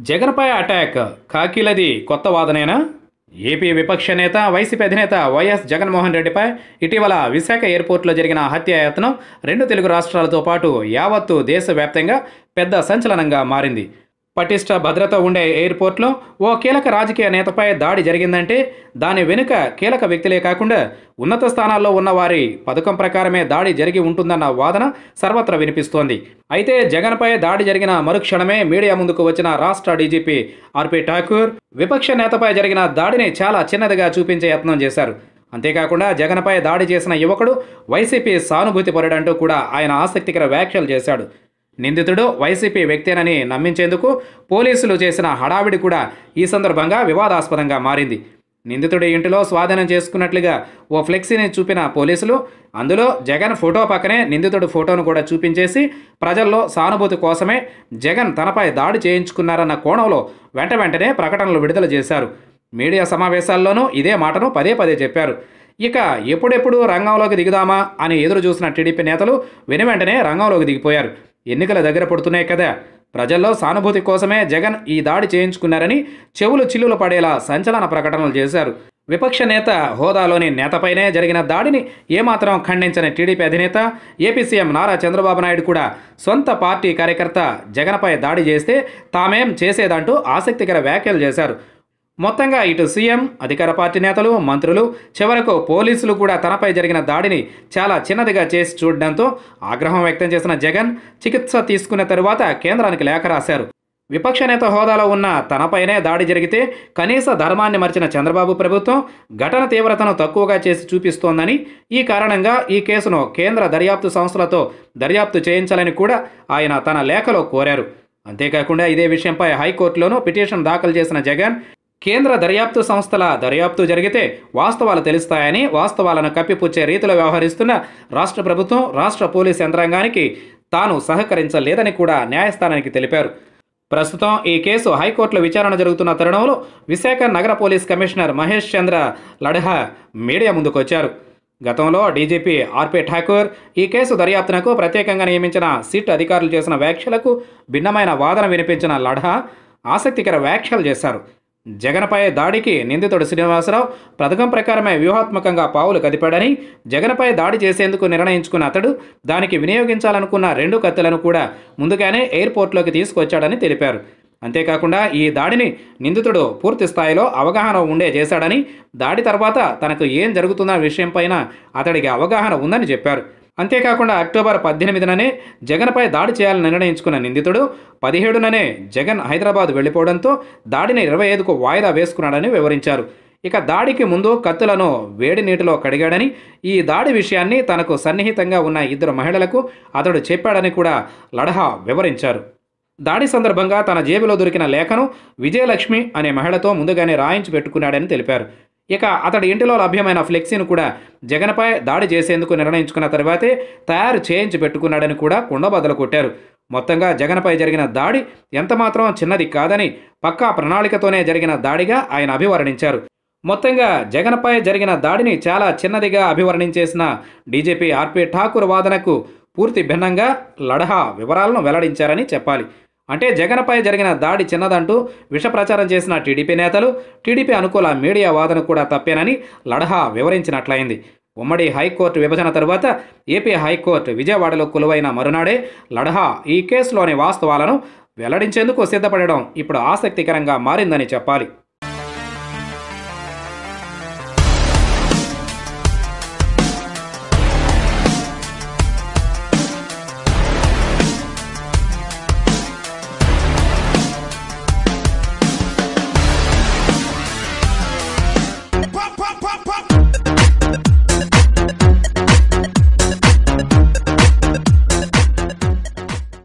జగన్పై అటాక్ కాకిలది కొత్త వాదనేనా ఏపీ విపక్ష నేత వైసీపీ అధినేత వైఎస్ జగన్మోహన్ రెడ్డిపై ఇటీవల విశాఖ ఎయిర్పోర్ట్లో జరిగిన హత్యాయత్నం రెండు తెలుగు రాష్ట్రాలతో పాటు యావత్తు దేశవ్యాప్తంగా పెద్ద సంచలనంగా మారింది పటిష్ట భద్రత ఉండే ఎయిర్పోర్ట్లో ఓ కీలక రాజకీయ నేతపై దాడి జరిగిందంటే దాని వెనుక కీలక వ్యక్తులే కాకుండా ఉన్నత స్థానాల్లో ఉన్న వారి పథకం ప్రకారమే దాడి జరిగి ఉంటుందన్న వాదన సర్వత్రా వినిపిస్తోంది అయితే జగన్పై దాడి జరిగిన మరుక్షణమే మీడియా ముందుకు వచ్చిన రాష్ట్ర డీజీపీ ఆర్పి ఠాకూర్ విపక్ష నేతపై జరిగిన దాడిని చాలా చిన్నదిగా చూపించే యత్నం చేశారు అంతేకాకుండా జగన్పై దాడి చేసిన యువకుడు వైసీపీ సానుభూతి పరుడంటూ కూడా ఆయన ఆసక్తికర వ్యాఖ్యలు చేశాడు నిందితుడు వైసీపీ వ్యక్తేనని నమ్మించేందుకు పోలీసులు చేసిన హడావిడి కూడా ఈ సందర్భంగా వివాదాస్పదంగా మారింది నిందితుడి ఇంటిలో స్వాధీనం చేసుకున్నట్లుగా ఓ ఫ్లెక్సీని చూపిన పోలీసులు అందులో జగన్ ఫోటో పక్కనే నిందితుడి ఫోటోను కూడా చూపించేసి ప్రజల్లో సానుభూతి కోసమే జగన్ తనపై దాడి చేయించుకున్నారన్న కోణంలో వెంట వెంటనే ప్రకటనలు విడుదల చేశారు మీడియా సమావేశాల్లోనూ ఇదే మాటను పదే పదే చెప్పారు ఇక ఎప్పుడెప్పుడు రంగంలోకి దిగుదామా అని ఎదురు చూసిన టీడీపీ నేతలు వెను వెంటనే రంగంలోకి దిగిపోయారు ఎన్నికల దగ్గర పడుతున్నాయి కదా ప్రజల్లో సానుభూతి కోసమే జగన్ ఈ దాడి చేయించుకున్నారని చెవులు చిల్లులు పడేలా సంచలన ప్రకటనలు చేశారు విపక్ష నేత హోదాలోని నేతపైనే జరిగిన దాడిని ఏమాత్రం ఖండించని టీడీపీ అధినేత ఏపీ సీఎం నారా చంద్రబాబు నాయుడు కూడా సొంత పార్టీ కార్యకర్త జగన్పై దాడి చేస్తే తామేం చేసేదంటూ ఆసక్తికర వ్యాఖ్యలు చేశారు మొత్తంగా ఇటు సీఎం అధికార పార్టీ నేతలు మంత్రులు చివరకు పోలీసులు కూడా తనపై జరిగిన దాడిని చాలా చిన్నదిగా చేసి చూడడంతో ఆగ్రహం వ్యక్తం చేసిన జగన్ చికిత్స తీసుకున్న తరువాత కేంద్రానికి లేఖ రాశారు విపక్ష నేత హోదాలో ఉన్న తనపైనే దాడి జరిగితే కనీస ధర్మాన్ని మరిచిన చంద్రబాబు ప్రభుత్వం ఘటన తీవ్రతను తక్కువగా చేసి చూపిస్తోందని ఈ కారణంగా ఈ కేసును కేంద్ర దర్యాప్తు సంస్థలతో దర్యాప్తు చేయించాలని కూడా ఆయన తన లేఖలో కోరారు అంతేకాకుండా ఇదే విషయంపై హైకోర్టులోనూ పిటిషన్ దాఖలు చేసిన జగన్ కేంద్ర దర్యాప్తు సంస్థల దర్యాప్తు జరిగితే వాస్తవాలు తెలుస్తాయని వాస్తవాలను కప్పిపుచ్చే రీతిలో వ్యవహరిస్తున్న రాష్ట్ర ప్రభుత్వం రాష్ట్ర పోలీస్ యంత్రాంగానికి తాను సహకరించలేదని కూడా న్యాయస్థానానికి తెలిపారు ప్రస్తుతం ఈ కేసు హైకోర్టులో విచారణ జరుగుతున్న తరుణంలో విశాఖ నగర police commissioner Mahesh Chandra Laddha media ముందుకొచ్చారు గతంలో డీజీపీ ఆర్పి ఠాకూర్ ఈ కేసు దర్యాప్తునకు ప్రత్యేకంగా నియమించిన సిట్ అధికారులు చేసిన వ్యాఖ్యలకు భిన్నమైన వాదన వినిపించిన లడ్హా ఆసక్తికర వ్యాఖ్యలు చేశారు జగన్పై దాడికి నిందితుడు శ్రీనివాసరావు పథకం ప్రకారమే వ్యూహాత్మకంగా పావులు కదిపాడని జగన్పై దాడి చేసేందుకు నిర్ణయించుకున్న అతడు దానికి వినియోగించాలనుకున్న రెండు కత్తులను కూడా ముందుగానే ఎయిర్పోర్ట్లోకి తీసుకొచ్చాడని తెలిపారు అంతేకాకుండా ఈ దాడిని నిందితుడు పూర్తి స్థాయిలో అవగాహన ఉండే చేశాడని దాడి తర్వాత తనకు ఏం జరుగుతుందన్న విషయంపైన అతడికి అవగాహన ఉందని చెప్పారు అంతేకాకుండా అక్టోబర్ పద్దెనిమిదిననే జగన్పై దాడి చేయాలని నిర్ణయించుకున్న నిందితుడు పదిహేడుననే జగన్ హైదరాబాద్ వెళ్ళిపోవడంతో దాడిని ఇరవై ఐదుకు వాయిదా వేసుకున్నాడని వివరించారు ఇక దాడికి ముందు కత్తులను వేడి నీటిలో కడిగాడని ఈ దాడి విషయాన్ని తనకు సన్నిహితంగా ఉన్న ఇద్దరు మహిళలకు అతడు చెప్పాడని కూడా లడహా వివరించారు దాడి సందర్భంగా తన జేబులో దొరికిన లేఖను విజయలక్ష్మి అనే మహిళతో ముందుగానే రాయించి పెట్టుకున్నాడని తెలిపారు ఇక అతడి ఇంటిలో లభ్యమైన ఫ్లెక్సీని కూడా జగన్పై దాడి చేసేందుకు నిర్ణయించుకున్న తర్వాతే తయారు చేయించి పెట్టుకున్నాడని కూడా కుండబద్దలు కొట్టారు మొత్తంగా జగన్పై జరిగిన దాడి ఎంతమాత్రం చిన్నది కాదని పక్కా ప్రణాళికతోనే జరిగిన దాడిగా ఆయన అభివర్ణించారు మొత్తంగా జగన్పై జరిగిన దాడిని చాలా చిన్నదిగా అభివర్ణించేసిన డీజీపీ ఆర్పి ఠాకూర్ వాదనకు పూర్తి భిన్నంగా లడహా వివరాలను వెల్లడించారని చెప్పాలి అంటే జగన్పై జరిగిన దాడి చిన్నదంటూ విష ప్రచారం చేసిన టీడీపీ నేతలు టీడీపీ అనుకూల మీడియా వాదన కూడా తప్పేనని లడహా వివరించినట్లయింది ఉమ్మడి హైకోర్టు విభజన తరువాత ఏపీ హైకోర్టు విజయవాడలో కొలువైన మరునాడే లడహా ఈ కేసులోని వాస్తవాలను వెల్లడించేందుకు సిద్ధపడడం ఇప్పుడు ఆసక్తికరంగా మారిందని చెప్పాలి